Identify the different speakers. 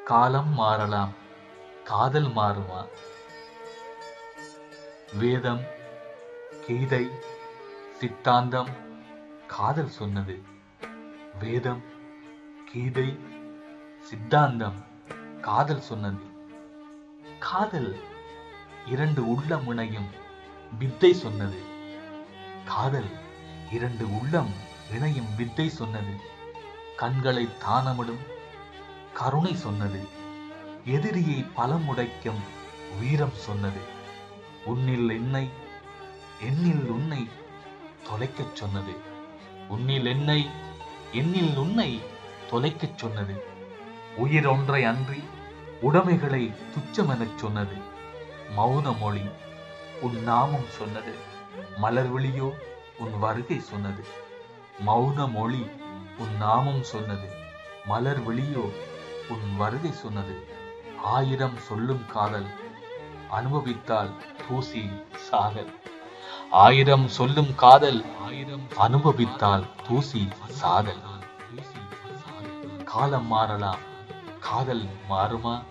Speaker 1: காலம் மாறலாம் காதல் மாறுமா வேதம் கீதை சித்தாந்தம் காதல் சொன்னது வேதம் கீதை சித்தாந்தம் காதல் சொன்னது காதல் இரண்டு உள்ளம் இணையும் வித்தை சொன்னது காதல் இரண்டு உள்ளம் இணையும் வித்தை சொன்னது கண்களை தானமிடும் கருணை சொன்னது எதிரியை பலமுடைக்கும் வீரம் சொன்னது உன்னில் என்னை என்னில் உன்னை தொலைக்கச் சொன்னது உன்னில் என்னை என்னில் உன்னை தொலைக்கச் சொன்னது உயிர் ஒன்றை அன்றி உடைமைகளை துச்சமெனச் சொன்னது மௌன மொழி உன் நாமம் சொன்னது மலர் விழியோ உன் வருகை சொன்னது மௌன மொழி உன் நாமம் சொன்னது மலர் விழியோ உன் வருகை சொன்னது ஆயிரம் சொல்லும் காதல் அனுபவித்தால் தூசி சாகல் ஆயிரம் சொல்லும் காதல் ஆயிரம் அனுபவித்தால் தூசி சாதல் காலம் மாறலாம் காதல் மாறுமா